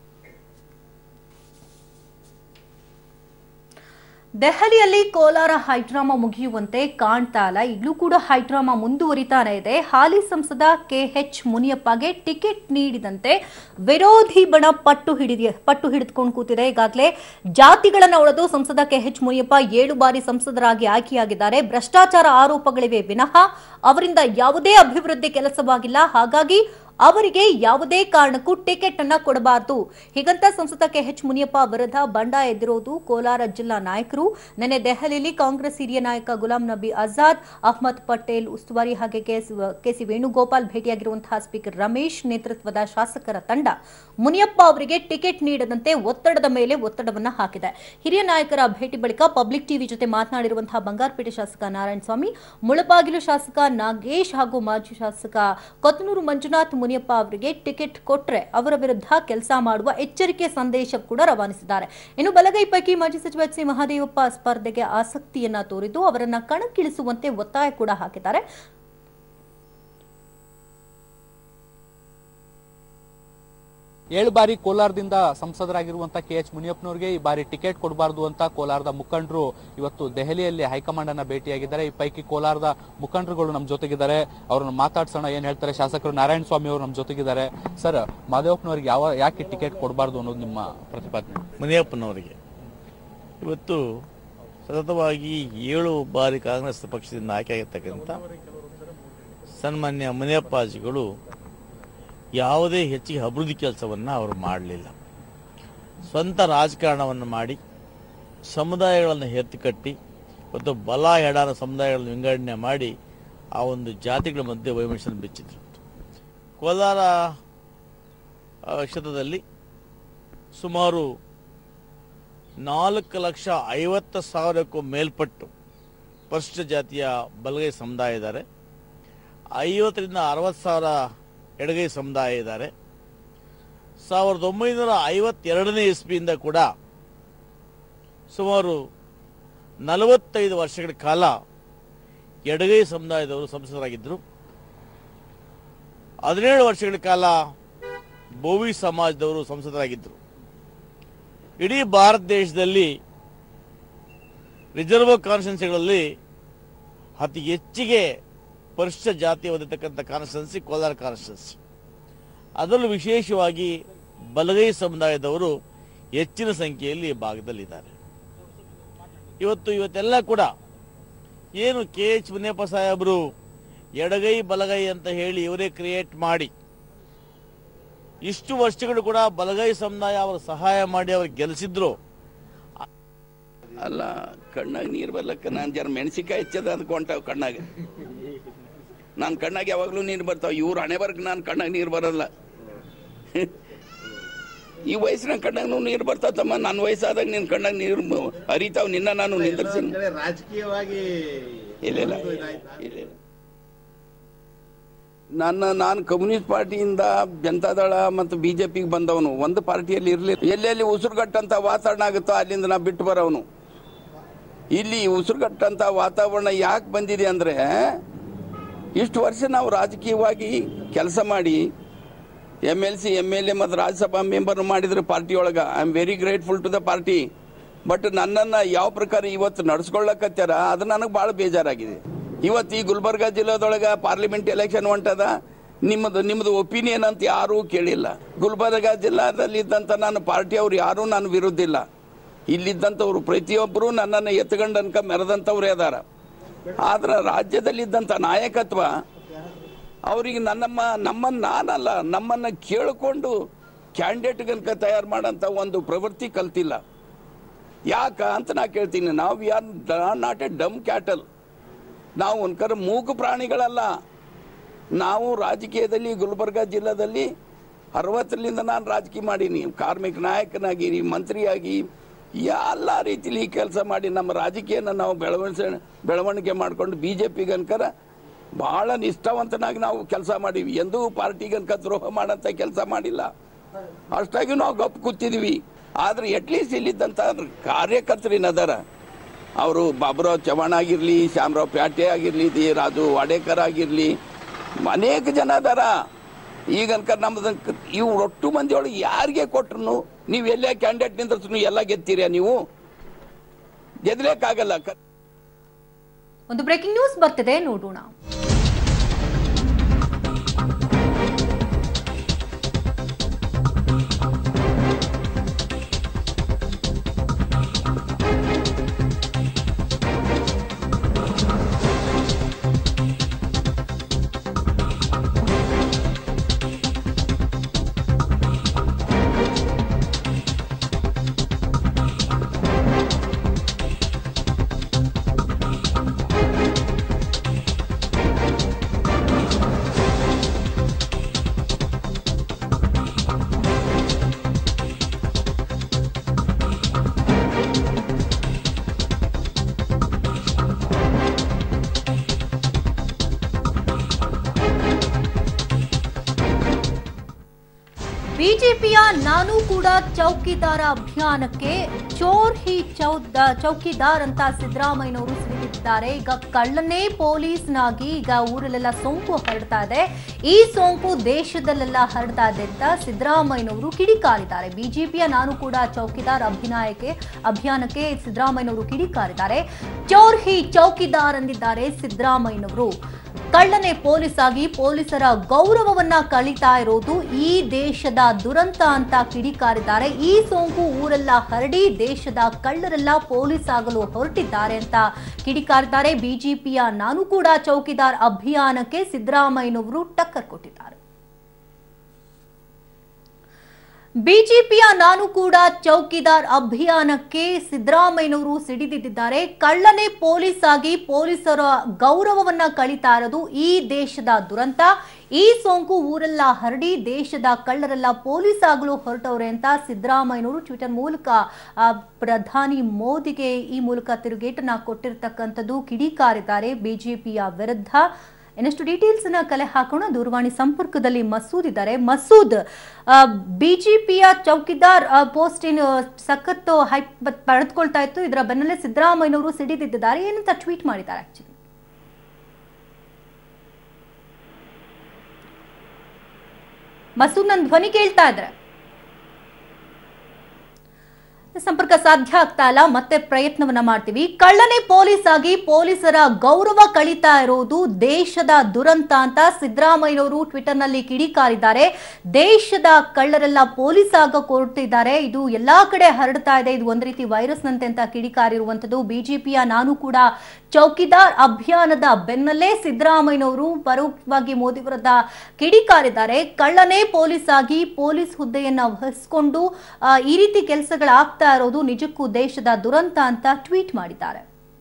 Speaker 1: ದೆಹಲಿಯಲ್ಲಿ ಕೋಲಾರ ಹೈಡ್ರಾಮಾ ಮುಗಿಯುವಂತೆ ಕಾಣ್ತಾ ಇಲ್ಲ ಈಗಲೂ ಕೂಡ ಹೈಡ್ರಾಮಾ ಮುಂದುವರಿತಾನೆ ಇದೆ ಹಾಲಿ ಸಂಸದ ಕೆಎಚ್ ಮುನಿಯಪ್ಪಗೆ ಟಿಕೆಟ್ ನೀಡಿದಂತೆ ವಿರೋಧಿ ಬಣ ಪಟ್ಟು ಹಿಡಿದ ಪಟ್ಟು ಹಿಡಿದುಕೊಂಡು ಕೂತಿದೆ ಈಗಾಗಲೇ ಜಾತಿಗಳನ್ನ ಒಡೆದು ಸಂಸದ ಕೆಎಚ್ ಮುನಿಯಪ್ಪ ಏಳು ಬಾರಿ ಸಂಸದರಾಗಿ ಆಯ್ಕೆಯಾಗಿದ್ದಾರೆ ಭ್ರಷ್ಟಾಚಾರ ಆರೋಪಗಳಿವೆ ವಿನಃ ಅವರಿಂದ ಯಾವುದೇ ಅಭಿವೃದ್ಧಿ ಕೆಲಸವಾಗಿಲ್ಲ ಹಾಗಾಗಿ ಅವರಿಗೆ ಯಾವುದೇ ಕಾರಣಕ್ಕೂ ಟಿಕೆಟ್ ಅನ್ನ ಕೊಡಬಾರದು ಹೀಗಂತ ಸಂಸದ ಕೆಎಚ್ ಮುನಿಯಪ್ಪ ವಿರುದ್ಧ ಬಂಡಾಯ ಎದ್ದಿರೋದು ಕೋಲಾರ ಜಿಲ್ಲಾ ನಾಯಕರು ನಿನ್ನೆ ದೆಹಲಿಯಲ್ಲಿ ಕಾಂಗ್ರೆಸ್ ಹಿರಿಯ ನಾಯಕ ಗುಲಾಂ ನಬಿ ಆಜಾದ್ ಅಹ್ಮದ್ ಪಟೇಲ್ ಉಸ್ತುವಾರಿ ಹಾಗೆ ಕೆಸಿ ವೇಣುಗೋಪಾಲ್ ಭೇಟಿಯಾಗಿರುವಂತಹ ಸ್ಪೀಕರ್ ರಮೇಶ್ ನೇತೃತ್ವದ ಶಾಸಕರ ತಂಡ ಮುನಿಯಪ್ಪ ಅವರಿಗೆ ಟಿಕೆಟ್ ನೀಡದಂತೆ ಒತ್ತಡದ ಮೇಲೆ ಒತ್ತಡವನ್ನ ಹಾಕಿದೆ ಹಿರಿಯ ನಾಯಕರ ಭೇಟಿ ಬಳಿಕ ಪಬ್ಲಿಕ್ ಟಿವಿ ಜೊತೆ ಮಾತನಾಡಿರುವಂತಹ ಬಂಗಾರಪೇಟೆ ಶಾಸಕ ನಾರಾಯಣ ಸ್ವಾಮಿ ಮುಳಬಾಗಿಲು ಶಾಸಕ ನಾಗೇಶ್ ಹಾಗೂ ಮಾಜಿ ಶಾಸಕ ಕೊತ್ತನೂರು ಮಂಜುನಾಥ್ ಮುನಿಯಪ್ಪ ಅವರಿಗೆ ಟಿಕೆಟ್ ಕೊಟ್ರೆ ಅವರ ವಿರುದ್ಧ ಕೆಲಸ ಮಾಡುವ ಎಚ್ಚರಿಕೆ ಸಂದೇಶ ಕೂಡ ರವಾನಿಸಿದ್ದಾರೆ ಇನ್ನು ಬಲಗೈ ಪೈಕಿ ಮಾಜಿ ಸಚಿವ ಎಚ್ ಸಿ ಮಹದೇವಪ್ಪ ಸ್ಪರ್ಧೆಗೆ ಆಸಕ್ತಿಯನ್ನ ತೋರಿದ್ದು ಅವರನ್ನ ಕಣಕ್ಕಿಳಿಸುವಂತೆ ಒತ್ತಾಯ ಕೂಡ ಹಾಕಿದ್ದಾರೆ
Speaker 5: ಏಳು ಬಾರಿ ಕೋಲಾರದಿಂದ ಸಂಸದರಾಗಿರುವಂತಹ ಕೆ ಎಚ್ ಮುನಿಯಪ್ಪನವರಿಗೆ ಈ ಬಾರಿ ಟಿಕೆಟ್ ಕೊಡಬಾರದು ಅಂತ ಕೋಲಾರದ ಮುಖಂಡರು ಇವತ್ತು ದೆಹಲಿಯಲ್ಲಿ ಹೈಕಮಾಂಡ್ ಅನ್ನ ಭೇಟಿಯಾಗಿದ್ದಾರೆ ಈ ಪೈಕಿ ಕೋಲಾರದ ಮುಖಂಡರುಗಳು ನಮ್ಮ ಜೊತೆಗಿದ್ದಾರೆ ಅವ್ರನ್ನ ಮಾತಾಡ್ಸೋಣ ಏನ್ ಹೇಳ್ತಾರೆ ಶಾಸಕರು ನಾರಾಯಣ ಸ್ವಾಮಿ ಅವರು ನಮ್ಮ ಜೊತೆಗಿದ್ದಾರೆ ಸರ್ ಮಾದೇವಪ್ಪನವ್ರಿಗೆ ಯಾವ ಯಾಕೆ ಟಿಕೆಟ್ ಕೊಡಬಾರದು ಅನ್ನೋದು ನಿಮ್ಮ ಪ್ರತಿಪಾದನೆ
Speaker 6: ಮುನಿಯಪ್ಪನವರಿಗೆ ಇವತ್ತು ಸತತವಾಗಿ ಏಳು ಬಾರಿ ಕಾಂಗ್ರೆಸ್ ಪಕ್ಷದಿಂದ ಆಯ್ಕೆಯಾಗಿರ್ತಕ್ಕಂಥ ಸನ್ಮಾನ್ಯ ಮುನಿಯಪ್ಪಾಜಿಗಳು ಯಾವುದೇ ಹೆಚ್ಚಿಗೆ ಅಭಿವೃದ್ಧಿ ಕೆಲಸವನ್ನು ಅವರು ಮಾಡಲಿಲ್ಲ ಸ್ವಂತ ರಾಜಕಾರಣವನ್ನು ಮಾಡಿ ಸಮುದಾಯಗಳನ್ನು ಎತ್ತುಕಟ್ಟಿ ಮತ್ತು ಬಲ ಎಡಾನ ಸಮುದಾಯಗಳನ್ನು ವಿಂಗಡಣೆ ಮಾಡಿ ಆ ಒಂದು ಜಾತಿಗಳ ಮಧ್ಯೆ ವೈಮನಸ್ಸನ್ನು ಬಿಚ್ಚಿದ್ರು ಕೋಲಾರ ಆ, ಕ್ಷೇತ್ರದಲ್ಲಿ ಸುಮಾರು ನಾಲ್ಕು ಲಕ್ಷ ಐವತ್ತು ಸಾವಿರಕ್ಕೂ ಮೇಲ್ಪಟ್ಟು ಪರಿಶಿಷ್ಟ ಜಾತಿಯ ಬಲಗೈ ಸಮುದಾಯ ಇದ್ದಾರೆ ಐವತ್ತರಿಂದ ಅರವತ್ತು ಸಾವಿರ ಎಡಗೈ ಸಮುದಾಯ ಇದ್ದಾರೆ ಸಾವಿರದ ಒಂಬೈನೂರ ಐವತ್ತೆರಡನೇ ಇಸ್ವಿಯಿಂದ ಕೂಡ ಸುಮಾರು ನಲವತ್ತೈದು ವರ್ಷಗಳ ಕಾಲ ಎಡಗೈ ಸಮುದಾಯದವರು ಸಂಸದರಾಗಿದ್ದರು ಹದಿನೇಳು ವರ್ಷಗಳ ಕಾಲ ಬೋವಿ ಸಮಾಜದವರು ಸಂಸದರಾಗಿದ್ದರು ಇಡೀ ಭಾರತ ದೇಶದಲ್ಲಿ ರಿಸರ್ವ್ ಕಾನ್ಸ್ಟಿಟ್ಯೂನ್ಸಿಗಳಲ್ಲಿ ಅತಿ ಹೆಚ್ಚಿಗೆ ಪರಿಶಿಷ್ಟ ಜಾತಿ ಹೊಂದಿರತಕ್ಕಂಥ ಕಾನ್ಸ್ಟಿಟ್ಯೂನ್ಸಿ ಕೋಲಾರ ಕಾನ್ಸ್ಟಿಟ್ಯೂನ್ಸಿ ಅದರಲ್ಲೂ ವಿಶೇಷವಾಗಿ ಬಲಗೈ ಸಮುದಾಯದವರು ಹೆಚ್ಚಿನ ಸಂಖ್ಯೆಯಲ್ಲಿ ಈ ಭಾಗದಲ್ಲಿದ್ದಾರೆ ಇವತ್ತು ಇವತ್ತೆಲ್ಲ ಕೂಡ ಏನು ಕೆ ಎಚ್ ಮುನಿಯಪ್ಪ ಸಾಹೇಬರು ಎಡಗೈ ಬಲಗೈ ಅಂತ ಹೇಳಿ ಇವರೇ ಕ್ರಿಯೇಟ್ ಮಾಡಿ ಇಷ್ಟು ವರ್ಷಗಳು ಕೂಡ ಬಲಗೈ ಸಮುದಾಯ ಅವರು ಸಹಾಯ ಮಾಡಿ ಅವ್ರು ಗೆಲ್ಲಿಸಿದ್ರು
Speaker 7: ಅಲ್ಲ ಕಣ್ಣಾಗ ನೀರು ಬರ್ಲಕ್ಕ ನಾನು ಜರ ಮೆಣಸಿಕಾಯಿ ಹೆಚ್ಚದ ಅಂತ ಕೊಂಟಾವ ಕಣ್ಣಾಗ ನಾನು ಕಣ್ಣಾಗ ಯಾವಾಗಲೂ ನೀರು ಬರ್ತಾವ ಇವ್ರು ಹಣೆ ಬರ್ಕ್ ನಾನು ಕಣ್ಣಾಗ ನೀರು ಬರಲ್ಲ ಈ ವಯಸ್ಸಿನ ಕಣ್ಣಾಗ ನೀರು ಬರ್ತಾವ ತಮ್ಮ ನನ್ನ ವಯಸ್ಸಾದಾಗ ನಿನ್ನ ಕಣ್ಣಾಗ ನೀರು ಹರಿತಾವ್ ನಿನ್ನ ನಾನು ನಿಂದಿರ್ತೀನಿ
Speaker 8: ರಾಜಕೀಯವಾಗಿ
Speaker 7: ಇಲ್ಲ ಇಲ್ಲ ಇಲ್ಲ ಇಲ್ಲ. ನನ್ನ ನಾನು ಕಮ್ಯುನಿಸ್ಟ್ ಪಾರ್ಟಿಯಿಂದ ಜನತಾದಳ ಮತ್ತು ಬಿಜೆಪಿಗೆ ಬಂದವನು ಒಂದು ಪಾರ್ಟಿಯಲ್ಲಿ ಇರಲಿಲ್ಲ ಎಲ್ಲೆಲ್ಲಿ ಉಸಿರುಗಟ್ಟಂತ ವಾತಾವರಣ ಆಗುತ್ತೋ ಅಲ್ಲಿಂದ ನಾ ಬಿಟ್ಟು ಬರೋವನು ಇಲ್ಲಿ ಉಸಿರುಗಟ್ಟಂತ ವಾತಾವರಣ ಯಾಕೆ ಬಂದಿದೆ ಅಂದರೆ ಇಷ್ಟು ವರ್ಷ ನಾವು ರಾಜಕೀಯವಾಗಿ ಕೆಲಸ ಮಾಡಿ M L C M L A ಮತ್ತು ರಾಜ್ಯಸಭಾ ಮೆಂಬರ್ ಮಾಡಿದ್ರು ಪಾರ್ಟಿ ಒಳಗೆ I am very grateful to the party but ನನ್ನನ್ನು ಯಾವ ಪ್ರಕಾರ ಇವತ್ತು ನಡ್ಸ್ಕೊಳ್ಳಕತ್ತಾರ ಅದು ನನಗೆ ಭಾಳ ಬೇಜಾರಾಗಿದೆ ಇವತ್ತು ಈ ಗುಲ್ಬರ್ಗ ಜಿಲ್ಲೆದೊಳಗೆ ಪಾರ್ಲಿಮೆಂಟ್ ಎಲೆಕ್ಷನ್ ಹೊಂಟದ ನಿಮ್ಮದು ನಿಮ್ಮದು ಒಪಿನಿಯನ್ ಅಂತ ಯಾರೂ ಕೇಳಿಲ್ಲ ಗುಲ್ಬರ್ಗ ಜಿಲ್ಲಾದಲ್ಲಿ ಇದ್ದಂಥ ನನ್ನ ಪಾರ್ಟಿಯವ್ರು ಯಾರೂ ನಾನು ವಿರುದ್ಧಿಲ್ಲ ಇಲ್ಲಿದ್ದಂಥವ್ರು ಪ್ರತಿಯೊಬ್ಬರು ನನ್ನನ್ನು ಎತ್ಕೊಂಡು ಅನ್ಕ ಮೆರೆದಂಥವ್ರೇ ಅದಾರ ಆದ್ರೆ ರಾಜ್ಯದಲ್ಲಿದ್ದಂಥ ನಾಯಕತ್ವ ಅವರಿಗೆ ನನ್ನಮ್ಮ ನಮ್ಮನ್ನು ನಾನಲ್ಲ ನಮ್ಮನ್ನು ಕೇಳಿಕೊಂಡು ಕ್ಯಾಂಡಿಡೇಟ್ ಗನಕ ತಯಾರು ಮಾಡೋಂಥ ಒಂದು ಪ್ರವೃತ್ತಿ ಕಲ್ತಿಲ್ಲ ಯಾಕ ಅಂತ ನಾ ಕೇಳ್ತೀನಿ ನಾವು ಯಾರು ನಾಟ್ ಎ ಡಮ್ ಕ್ಯಾಟಲ್ ನಾವು ಒಂದ್ಕರ ಮೂಕು ಪ್ರಾಣಿಗಳಲ್ಲ ನಾವು ರಾಜಕೀಯದಲ್ಲಿ ಗುಲ್ಬರ್ಗ ಜಿಲ್ಲೆದಲ್ಲಿ ಅರವತ್ತರಿಂದ ನಾನು ರಾಜಕೀಯ ಮಾಡೀನಿ ಕಾರ್ಮಿಕ ನಾಯಕನಾಗಿರಿ ಮಂತ್ರಿಯಾಗಿ ಎಲ್ಲ ರೀತಿಲಿ ಕೆಲಸ ಮಾಡಿ ನಮ್ಮ ರಾಜಕೀಯನ ನಾವು ಬೆಳವಣಿಗೆ ಬೆಳವಣಿಗೆ ಮಾಡಿಕೊಂಡು ಬಿ ಜೆ ಪಿಗನ್ಕರ ಭಾಳ ನಿಷ್ಠಾವಂತನಾಗಿ ನಾವು ಕೆಲಸ ಮಾಡೀವಿ ಎಂದೂ ಪಾರ್ಟಿಗನ್ಕ ದ್ರೋಹ ಮಾಡೋಂಥ ಕೆಲಸ ಮಾಡಿಲ್ಲ ಅಷ್ಟಾಗಿ ನಾವು ಗಪ್ ಕೂತಿದ್ವಿ ಆದ್ರೆ ಅಟ್ಲೀಸ್ಟ್ ಇಲ್ಲಿದ್ದಂಥ ಕಾರ್ಯಕರ್ತರಿನದಾರ ಅವರು ಬಾಬುರಾವ್ ಚವಾಣ್ ಆಗಿರಲಿ ಶ್ಯಾಮರಾವ್ ಪ್ಯಾಟೆ ಆಗಿರಲಿ ದಿ ರಾಜು ವಾಡೇಕರ್ ಆಗಿರಲಿ ಅನೇಕ ಜನ ಅದಾರ ಈಗನ್ಕ ನಮ್ದು ಇವು ಒಟ್ಟು ಮಂದಿ ಒಳಗೆ ಯಾರಿಗೆ ಕೊಟ್ರು ನೀವು ಎಲ್ಲೇ ಕ್ಯಾಂಡಿಡೇಟ್ ನಿಂದ್ರೂ ಎಲ್ಲ ಗೆತ್ತೀರಾ ನೀವು ಗೆದ್ಲೇಕಾಗಲ್ಲ ಕ-
Speaker 1: ಒಂದು ಬ್ರೇಕಿಂಗ್ ನ್ಯೂಸ್ ಬರ್ತಿದೆ ನೋಡೋಣ ಬಿಜೆಪಿಯ ನಾನು ಕೂಡ ಚೌಕಿದಾರ ಅಭಿಯಾನಕ್ಕೆ ಚೋರ್ ಹಿ ಚೌದ ಚೌಕಿದಾರ್ ಅಂತ ಸಿದ್ದರಾಮಯ್ಯನವರು ಸಿಡಿದಿದ್ದಾರೆ ಈಗ ಕಳ್ಳನೇ ಪೊಲೀಸ್ನಾಗಿ ಈಗ ಊರಲ್ಲೆಲ್ಲ ಸೋಂಕು ಹರಡ್ತಾ ಇದೆ ಈ ಸೋಂಕು ದೇಶದಲ್ಲೆಲ್ಲ ಹರಡ್ತಾ ಇದೆ ಅಂತ ಸಿದ್ದರಾಮಯ್ಯನವರು ಕಿಡಿಕಾರಿದ್ದಾರೆ ಬಿಜೆಪಿಯ ನಾನು ಕೂಡ ಚೌಕಿದಾರ್ ಅಭಿನಯಕ್ಕೆ ಅಭಿಯಾನಕ್ಕೆ ಸಿದ್ದರಾಮಯ್ಯನವರು ಕಿಡಿಕಾರಿದ್ದಾರೆ ಚೋರ್ ಹಿ ಚೌಕಿದಾರ್ ಅಂದಿದ್ದಾರೆ ಸಿದ್ದರಾಮಯ್ಯನವರು ಕಳ್ಳನೆ ಪೊಲೀಸ್ ಆಗಿ ಪೊಲೀಸರ ಗೌರವವನ್ನ ಕಳೀತಾ ಇರೋದು ಈ ದೇಶದ ದುರಂತ ಅಂತ ಕಿಡಿಕಾರಿದ್ದಾರೆ ಈ ಸೋಂಕು ಊರೆಲ್ಲ ಹರಡಿ ದೇಶದ ಕಳ್ಳರೆಲ್ಲ ಪೊಲೀಸ್ ಆಗಲು ಹೊರಟಿದ್ದಾರೆ ಅಂತ ಕಿಡಿಕಾರಿದ್ದಾರೆ ಬಿಜೆಪಿಯ ನಾನು ಕೂಡ ಚೌಕಿದಾರ್ ಅಭಿಯಾನಕ್ಕೆ ಸಿದ್ದರಾಮಯ್ಯನವರು ಟಕ್ಕರ್ ಕೊಟ್ಟಿದ್ದಾರೆ ಬಿಜೆಪಿಯ ನಾನು ಕೂಡ ಚೌಕಿದಾರ್ ಅಭಿಯಾನಕ್ಕೆ ಸಿದ್ದರಾಮಯ್ಯನವರು ಸಿಡಿದಿದ್ದಾರೆ ಕಳ್ಳನೆ ಪೊಲೀಸ್ ಆಗಿ ಪೊಲೀಸರ ಗೌರವವನ್ನ ಕಳೀತಾ ಇರೋದು ಈ ದೇಶದ ದುರಂತ ಈ ಸೋಂಕು ಊರೆಲ್ಲ ಹರಡಿ ದೇಶದ ಕಳ್ಳರೆಲ್ಲ ಪೊಲೀಸ್ ಆಗಲು ಹೊರಟವ್ರೆ ಅಂತ ಸಿದ್ದರಾಮಯ್ಯನವರು ಟ್ವಿಟರ್ ಮೂಲಕ ಆ, ಪ್ರಧಾನಿ ಮೋದಿಗೆ ಈ ಮೂಲಕ ತಿರುಗೇಟನ್ನ ಕೊಟ್ಟಿರ್ತಕ್ಕಂಥದ್ದು ಕಿಡಿಕಾರಿದ್ದಾರೆ ಬಿಜೆಪಿಯ ವಿರುದ್ಧ ಇನ್ನಷ್ಟು ಡೀಟೇಲ್ಸ್ ನ ಕಲೆ ಹಾಕೋಣ ದೂರವಾಣಿ ಸಂಪರ್ಕದಲ್ಲಿ ಮಸೂದ್ ಇದ್ದಾರೆ ಮಸೂದ್ ಬಿಜೆಪಿಯ ಚೌಕಿದಾರ್ ಪೋಸ್ಟ್ ಏನು ಸಖತ್ತು ಹೈಪ್ ಪಡೆದುಕೊಳ್ತಾ ಇತ್ತು ಇದರ ಬೆನ್ನಲ್ಲೇ ಸಿದ್ದರಾಮಯ್ಯನವರು ಸಿಡಿದಿದ್ದಾರೆ ಏನಂತ ಟ್ವೀಟ್ ಮಾಡಿದ್ದಾರೆ ಆಕ್ಚುಲಿ ಮಸೂದ್ ನನ್ನ ಧ್ವನಿ ಕೇಳ್ತಾ ಇದ್ರೆ ಸಂಪರ್ಕ ಸಾಧ್ಯ ಆಗ್ತಾ ಇಲ್ಲ ಮತ್ತೆ ಪ್ರಯತ್ನವನ್ನ ಮಾಡ್ತೀವಿ ಕಳ್ಳನೇ ಪೊಲೀಸ್ ಆಗಿ ಪೊಲೀಸರ ಗೌರವ ಕಳೀತಾ ಇರೋದು ದೇಶದ ದುರಂತ ಅಂತ ಸಿದ್ದರಾಮಯ್ಯನವರು ಟ್ವಿಟರ್ ನಲ್ಲಿ ಕಿಡಿಕಾರಿದ್ದಾರೆ ದೇಶದ ಕಳ್ಳರೆಲ್ಲ ಪೊಲೀಸ್ ಆಗ ಕೊಟ್ಟಿದ್ದಾರೆ ಇದು ಎಲ್ಲಾ ಕಡೆ ಹರಡ್ತಾ ಇದೆ ಇದು ಒಂದ್ ರೀತಿ ವೈರಸ್ ನಂತೆ ಅಂತ ಕಿಡಿಕಾರಿರುವಂತದ್ದು ಬಿಜೆಪಿಯ ನಾನು ಕೂಡ ಚೌಕಿದಾರ್ ಅಭಿಯಾನದ ಬೆನ್ನಲ್ಲೇ ಸಿದ್ದರಾಮಯ್ಯನವರು ಪರೋಕ್ಷವಾಗಿ ಮೋದಿ ವಿರುದ್ಧ ಕಿಡಿಕಾರಿದ್ದಾರೆ ಕಳ್ಳನೇ ಪೊಲೀಸ್ ಆಗಿ ಪೊಲೀಸ್ ಹುದ್ದೆಯನ್ನ ವಹಿಸಿಕೊಂಡು ಆ, ಈ ರೀತಿ ಕೆಲಸಗಳಾಗ್ತಾ ಇರೋದು ನಿಜಕ್ಕೂ ದೇಶದ ದುರಂತ ಅಂತ ಟ್ವೀಟ್ ಮಾಡಿದ್ದಾರೆ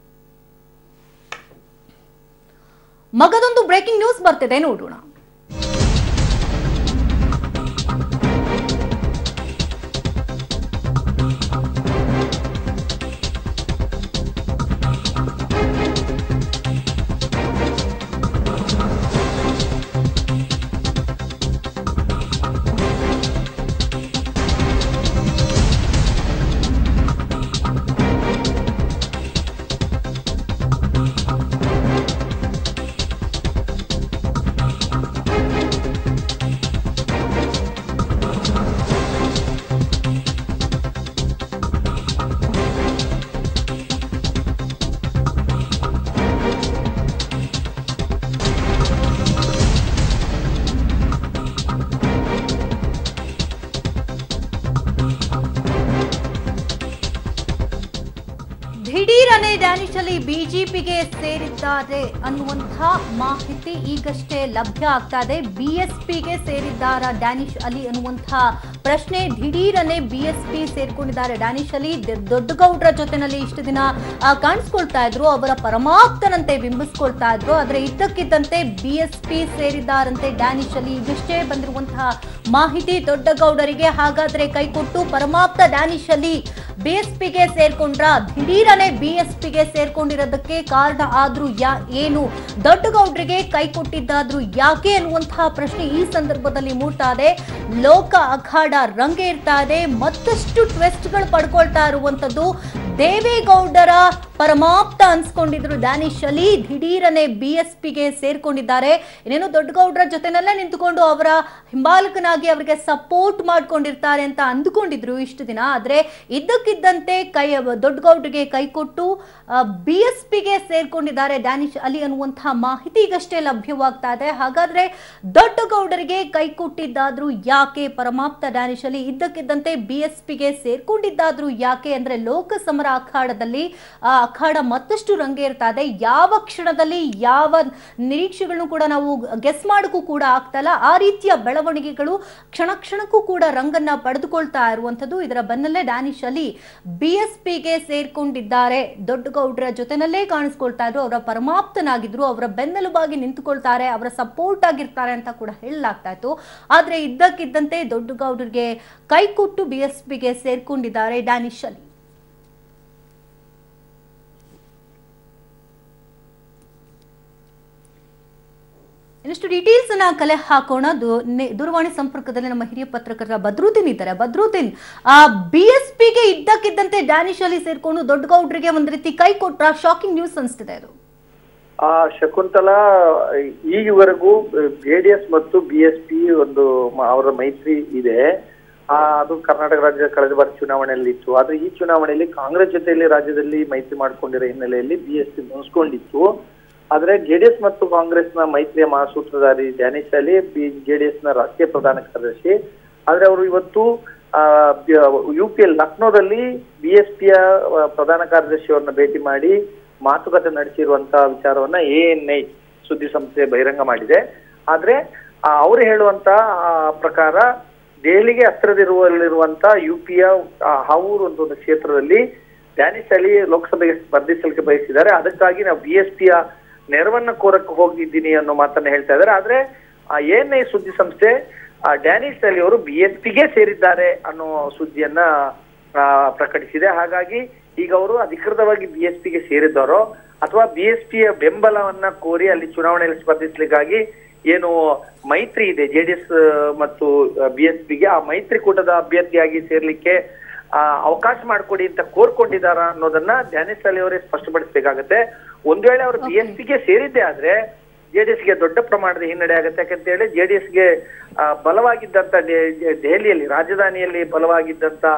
Speaker 1: ಮಗದೊಂದು ಬ್ರೇಕಿಂಗ್ ನ್ಯೂಸ್ ಬರ್ತಿದೆ ನೋಡೋಣ ದಿಢೀರನೆ ಡ್ಯಾನಿಶ್ ಅಲ್ಲಿ ಬಿಜೆಪಿಗೆ ಸೇರಿದ್ದಾರೆ ಅನ್ನುವಂಥ ಮಾಹಿತಿ ಈಗಷ್ಟೇ ಲಭ್ಯ ಆಗ್ತಾ ಇದೆ ಬಿಎಸ್ಪಿಗೆ ಸೇರಿದ್ದಾರ ಡ್ಯಾನಿಶ್ ಅಲಿ ಅನ್ನುವಂಥ ಪ್ರಶ್ನೆ ದಿಢೀರನೆ ಬಿಎಸ್ಪಿ ಸೇರ್ಕೊಂಡಿದ್ದಾರೆ ಡ್ಯಾನಿಶ್ ಅಲಿ ದ- ದೊಡ್ಡಗೌಡ್ರ ಜೊತೆನಲ್ಲಿ ಇಷ್ಟು ದಿನ ಆ, ಕಾಣಿಸ್ಕೊಳ್ತಾ ಇದ್ರು ಅವರ ಪರಮಾಪ್ತನಂತೆ ಬಿಂಬಿಸ್ಕೊಳ್ತಾ ಇದ್ರು ಆದ್ರೆ ಇದ್ದಕ್ಕಿದ್ದಂತೆ ಬಿಎಸ್ಪಿ ಸೇರಿದ್ದಾರಂತೆ ಡ್ಯಾನಿಶ್ ಅಲಿ ಈಗಷ್ಟೇ ಬಂದಿರುವಂತಹ ಮಾಹಿತಿ ದೊಡ್ಡಗೌಡರಿಗೆ ಹಾಗಾದ್ರೆ ಕೈಕೊಟ್ಟು ಪರಮಾಪ್ತ ಡ್ಯಾನಿಶ್ ಅಲಿ ಬಿಎಸ್ಪಿಗೆ ಸೇರ್ಕೊಂಡ್ರ ದಿಢೀರನೆ ಬಿಎಸ್ಪಿಗೆ ಸೇರ್ಕೊಂಡಿರೋದಕ್ಕೆ ಕಾರಣ ಆದ್ರೂ ಯಾ ಏನು ದೊಡ್ಡಗೌಡ್ರಿಗೆ ಕೈ ಕೊಟ್ಟಿದ್ದಾದ್ರೂ ಯಾಕೆ ಅನ್ನುವಂತಹ ಪ್ರಶ್ನೆ ಈ ಸಂದರ್ಭದಲ್ಲಿ ಮೂಡ್ತಾ ಇದೆ ಲೋಕ ಅಖಾಡ ರಂಗೇರ್ತಾ ಇದೆ ಮತ್ತಷ್ಟು ಟ್ವಿಸ್ಟ್ಗಳು ಪಡ್ಕೊಳ್ತಾ ಇರುವಂತದ್ದು ದೇವೇಗೌಡರ ಪರಮಾಪ್ತ ಅನ್ಸ್ಕೊಂಡಿದ್ರು ಡ್ಯಾನಿಶ್ ಅಲಿ ದಿಢೀರನೆ ಬಿಎಸ್ಪಿಗೆ ಸೇರ್ಕೊಂಡಿದ್ದಾರೆ ಇನ್ನೇನು ದೊಡ್ಡಗೌಡರ ಜೊತೆನಲ್ಲೇ ನಿಂತುಕೊಂಡು ಅವರ ಹಿಂಬಾಲಕನಾಗಿ ಅವರಿಗೆ ಸಪೋರ್ಟ್ ಮಾಡ್ಕೊಂಡಿರ್ತಾರೆ ಅಂತ ಅಂದುಕೊಂಡಿದ್ರು ಇಷ್ಟು ದಿನ ಆದ್ರೆ ಇದ್ದಕ್ಕಿದ್ದಂತೆ ಕೈ ದೊಡ್ಡಗೌಡರಿಗೆ ಕೈ ಕೊಟ್ಟು ಬಿ ಎಸ್ ಪಿಗೆ ಸೇರ್ಕೊಂಡಿದ್ದಾರೆ ಡ್ಯಾನಿಶ್ ಅಲಿ ಅನ್ನುವಂತಹ ಮಾಹಿತಿ ಈಗಷ್ಟೇ ಲಭ್ಯವಾಗ್ತಾ ಇದೆ ಹಾಗಾದ್ರೆ ದೊಡ್ಡಗೌಡರಿಗೆ ಕೈ ಕೊಟ್ಟಿದ್ದಾದ್ರೂ ಯಾಕೆ ಪರಮಾಪ್ತ ಡ್ಯಾನಿಶ್ ಅಲಿ ಇದ್ದಕ್ಕಿದ್ದಂತೆ ಬಿ ಎಸ್ ಪಿಗೆ ಸೇರ್ಕೊಂಡಿದ್ದಾದ್ರೂ ಯಾಕೆ ಅಂದ್ರೆ ಲೋಕಸಮರ ಅಖಾಡದಲ್ಲಿ ಆ ಅಖಾಡ ಮತ್ತಷ್ಟು ರಂಗೇರ್ತಾ ಇದೆ ಯಾವ ಕ್ಷಣದಲ್ಲಿ ಯಾವ ನಿರೀಕ್ಷೆಗಳನ್ನು ಕೂಡ ನಾವು ಗೆಸ್ ಮಾಡೋಕ್ಕೂ ಕೂಡ ಆಗ್ತಾ ಇಲ್ಲ ಆ ರೀತಿಯ ಬೆಳವಣಿಗೆಗಳು ಕ್ಷಣ ಕ್ಷಣಕ್ಕೂ ಕೂಡ ರಂಗನ್ನ ಪಡೆದುಕೊಳ್ತಾ ಇರುವಂತದ್ದು ಇದರ ಬೆನ್ನಲ್ಲೇ ಡ್ಯಾನಿಶ್ ಅಲಿ ಬಿ ಎಸ್ ಪಿಗೆ ಸೇರ್ಕೊಂಡಿದ್ದಾರೆ ದೊಡ್ಡಗೌಡರ ಜೊತೆನಲ್ಲೇ ಕಾಣಿಸ್ಕೊಳ್ತಾ ಇದ್ರು ಅವರ ಪರಮಾಪ್ತನಾಗಿದ್ರು ಅವರ ಬೆನ್ನೆಲುಬಾಗಿ ನಿಂತುಕೊಳ್ತಾರೆ ಅವರ ಸಪೋರ್ಟ್ ಆಗಿರ್ತಾರೆ ಅಂತ ಕೂಡ ಹೇಳಲಾಗ್ತಾ ಇತ್ತು ಆದ್ರೆ ಇದ್ದಕ್ಕಿದ್ದಂತೆ ದೊಡ್ಡಗೌಡರಿಗೆ ಕೈ ಕೊಟ್ಟು ಬಿ ಎಸ್ ಪಿಗೆ ಸೇರ್ಕೊಂಡಿದ್ದಾರೆ ಡ್ಯಾನಿಶ್ ಅಲಿ ಇನ್ನಷ್ಟು ಡೀಟೇಲ್ಸ್ ಅನ್ನ ಕಲೆ ಹಾಕೋಣ ದೂ- ನೆ- ದೂರವಾಣಿ ಸಂಪರ್ಕದಲ್ಲಿ ನಮ್ಮ ಹಿರಿಯ ಪತ್ರಕರ್ತರ ಬದ್ರುದ್ದೀನ್ ಇದ್ದಾರೆ ಬದ್ರುದ್ದೀನ್ ಆ ಬಿ ಎಸ್ ಪಿಗೆ ಇದ್ದಕ್ಕಿದ್ದಂತೆ ಡ್ಯಾನಿಶ್ ಅಲ್ಲಿ ಸೇರ್ಕೊಂಡು ದೊಡ್ಡಗೌಡ್ರಿಗೆ ಒಂದ್ ರೀತಿ ಕೈ ಕೊಟ್ರ ಶಾಕಿಂಗ್ ನ್ಯೂಸ್ ಅನ್ಸ್ತಿದೆ ಅದು
Speaker 8: ಆ ಶಕುಂತಲಾ ಈವರೆಗೂ ಜೆಡಿಎಸ್ ಮತ್ತು ಬಿಎಸ್ಪಿ ಒಂದು ಮ- ಅವರ ಮೈತ್ರಿ ಇದೆ ಆ ಅದು ಕರ್ನಾಟಕ ರಾಜ್ಯದ ಕಳೆದ ಬಾರಿ ಚುನಾವಣೆಯಲ್ಲಿ ಇತ್ತು ಆದ್ರೆ ಈ ಚುನಾವಣೆಯಲ್ಲಿ ಕಾಂಗ್ರೆಸ್ ಜೊತೆಯಲ್ಲಿ ರಾಜ್ಯದಲ್ಲಿ ಮೈತ್ರಿ ಮಾಡ್ಕೊಂಡಿರೋ ಹಿನ್ನೆಲೆಯಲ್ಲಿ ಬಿಎಸ್ಪಿ ಮುನ್ಸ್ಕೊಂಡಿತ್ತು ಆದ್ರೆ ಜೆಡಿಎಸ್ ಮತ್ತು ಕಾಂಗ್ರೆಸ್ನ ಮೈತ್ರಿಯ ಮಹಾಸೂತ್ರಧಾರಿ ಡ್ಯಾನಿಶ್ ಅಲಿ ಜೆಡಿಎಸ್ ನ ರಾಷ್ಟ್ರೀಯ ಪ್ರಧಾನ ಕಾರ್ಯದರ್ಶಿ ಆದ್ರೆ ಅವರು ಇವತ್ತು ಯು ಪಿ ಎಲ್ ಲಕ್ನೋದಲ್ಲಿ ಬಿಎಸ್ಪಿಯ ಪ್ರಧಾನ ಕಾರ್ಯದರ್ಶಿಯವರನ್ನ ಭೇಟಿ ಮಾಡಿ ಮಾತುಕತೆ ನಡೆಸಿರುವಂತಹ ವಿಚಾರವನ್ನ ಎಎನ್ಐ ಸುದ್ದಿ ಸಂಸ್ಥೆ ಬಹಿರಂಗ ಮಾಡಿದೆ ಆದ್ರೆ ಆ, ಅವರು ಹೇಳುವಂತ ಆ, ಪ್ರಕಾರ ದೆಹಲಿಗೆ ಹತ್ತಿರದಿರುವಲ್ಲಿರುವಂತ ಯು ಪಿಯ ಹಾವೂರು ಅಂತ ಒಂದು ಕ್ಷೇತ್ರದಲ್ಲಿ ಡ್ಯಾನಿಶ್ ಅಲಿ ಲೋಕಸಭೆಗೆ ಸ್ಪರ್ಧಿಸಲಿಕ್ಕೆ ಬಯಸಿದ್ದಾರೆ ಅದಕ್ಕಾಗಿ ನಾವು ಬಿ ಎಸ್ ಪಿಯ ನೆರವನ್ನ ಕೋರಕ್ಕೆ ಹೋಗಿದ್ದೀನಿ ಅನ್ನೋ ಮಾತನ್ನ ಹೇಳ್ತಾ ಇದ್ದಾರೆ ಆದ್ರೆ ಎನ್ ಐ ಸುದ್ದಿ ಸಂಸ್ಥೆ ಆ, ಡ್ಯಾನಿಶ್ ಅಲಿ ಅವರು ಬಿ ಎಸ್ ಪಿಗೆ ಸೇರಿದ್ದಾರೆ ಅನ್ನೋ ಸುದ್ದಿಯನ್ನ ಆ, ಪ್ರಕಟಿಸಿದೆ ಹಾಗಾಗಿ ಈಗ ಅವರು ಅಧಿಕೃತವಾಗಿ ಬಿ ಎಸ್ ಪಿಗೆ ಸೇರಿದ್ದಾರೋ ಅಥವಾ ಬಿ ಎಸ್ ಪಿಯ ಬೆಂಬಲವನ್ನ ಕೋರಿ ಅಲ್ಲಿ ಚುನಾವಣೆಯಲ್ಲಿ ಸ್ಪರ್ಧಿಸಲಿಕ್ಕಾಗಿ ಏನು ಮೈತ್ರಿ ಇದೆ ಜೆಡಿಎಸ್ ಮತ್ತು ಬಿ ಎಸ್ ಪಿಗೆ ಆ ಮೈತ್ರಿಕೂಟದ ಅಭ್ಯರ್ಥಿಯಾಗಿ ಸೇರ್ಲಿಕ್ಕೆ ಆ, ಅವಕಾಶ ಮಾಡಿಕೊಡಿ ಅಂತ ಕೋರ್ಕೊಂಡಿದಾರ ಅನ್ನೋದನ್ನ ಧ್ಯಾನೇಶ್ ಅಲಿ ಅವರೇ ಸ್ಪಷ್ಟಪಡಿಸಬೇಕಾಗತ್ತೆ ಒಂದ್ ವೇಳೆ ಅವರು ಬಿ ಎಸ್ ಪಿಗೆ ಸೇರಿದ್ದೆ ಆದ್ರೆ ಜೆಡಿಎಸ್ ಗೆ ದೊಡ್ಡ ಪ್ರಮಾಣದ ಹಿನ್ನಡೆ ಆಗುತ್ತೆ ಯಾಕಂತ ಹೇಳಿ ಜೆಡಿಎಸ್ ಗೆ ಆ, ಬಲವಾಗಿದ್ದಂತ ಡೆ- ಡೆ- ದೆಹಲಿಯಲ್ಲಿ ರಾಜಧಾನಿಯಲ್ಲಿ ಬಲವಾಗಿದ್ದಂತ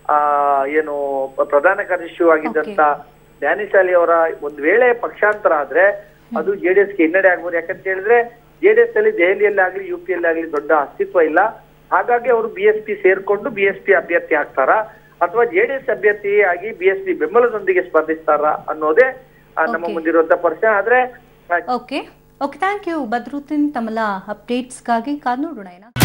Speaker 8: ಆ ಏನು ಪ- ಪ್ರಧಾನ ಕಾರ್ಯದರ್ಶಿ ಆಗಿದ್ದಂತ ಜ್ಞಾನಿಶಾಲಿ ಅವರ ಒಂದ್ ವೇಳೆ ಪಕ್ಷಾಂತರ ಆದ್ರೆ ಅದು ಜೆಡಿಎಸ್ ಗೆ ಹಿನ್ನಡೆ ಆಗ್ಬೋದು ಯಾಕಂತ ಹೇಳಿದ್ರೆ ಜೆಡಿಎಸ್ ಅಲ್ಲಿ ದೆಹಲಿಯಲ್ಲಿ ಆಗ್ಲಿ ಯು ಪಿ ಆಗ್ಲಿ ದೊಡ್ಡ ಅಸ್ತಿತ್ವ ಇಲ್ಲ ಹಾಗಾಗಿ ಅವರು ಬಿ ಎಸ್ ಪಿ ಸೇರ್ಕೊಂಡು ಬಿ ಎಸ್ ಪಿ ಅಭ್ಯರ್ಥಿ ಆಗ್ತಾರಾ ಅಥವಾ ಜೆಡಿಎಸ್ ಅಭ್ಯರ್ಥಿ ಆಗಿ ಬಿ ಎಸ್ ಪಿ ಬೆಂಬಲದೊಂದಿಗೆ ಸ್ಪರ್ಧಿಸ್ತಾರಾ ಅನ್ನೋದೇ ಆ, ನಮ್ಮ
Speaker 1: Okay.
Speaker 8: ಮುಂದಿರುವಂತ ಪ್ರಶ್ನೆ ಆದ್ರೆ ಆ,
Speaker 1: okay okay thank you Badruddin ತಮ್ಮಲ ಅಪ್ಡೇಟ್ಸ್ಗಾಗಿ ಕಾದ್ ನೋಡೋಣ ಏನಾಗ್ತದೆ